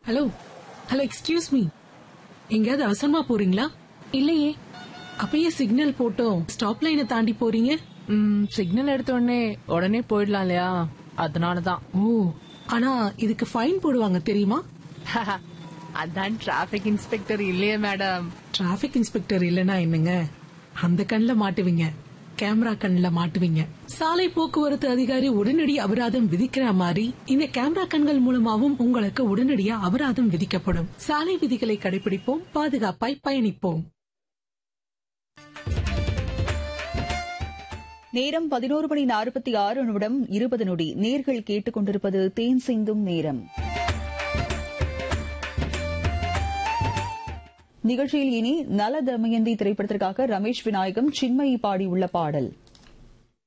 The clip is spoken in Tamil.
ஹலோ ஹலோ எக்ஸ்கியூஸ் மீ எங்கேயாவது அவசரமா போறீங்களா இல்லையே அப்பயே சிக்னல் போட்டோம் ஸ்டாப் லைனை தாண்டி போறீங்க ம், சிக்னல் எடுத்த உடனே உடனே போயிடலாம் இல்லையா அதனாலதான் ஓ ஆனா இதுக்கு ஃபைன் போடுவாங்க தெரியுமா அதான் டிராபிக் இன்ஸ்பெக்டர் இல்லையே மேடம் டிராபிக் இன்ஸ்பெக்டர் இல்லனா என்னங்க அந்த கண்ணுல மாட்டுவீங்க கேமரா கண்ணுல மாட்டுவீங்க சாலை போக்குவரத்து அதிகாரி உடனடி அபராதம் விதிக்கிற மாதிரி இந்த கேமரா கண்கள் மூலமாவும் உங்களுக்கு உடனடியா அபராதம் விதிக்கப்படும் சாலை விதிகளை கடைபிடிப்போம் பாதுகாப்பாய் பயணிப்போம் நேரம் பதினோரு மணி நாற்பத்தி ஆறு நிமிடம் இருபது நொடி நேர்கள் கேட்டுக்கொண்டிருப்பது தேன் சிந்தும் நேரம் நிகழ்ச்சியில் இனி நல தமயந்தி திரைப்படத்திற்காக ரமேஷ் விநாயகம் சின்மயி பாடியுள்ள பாடல்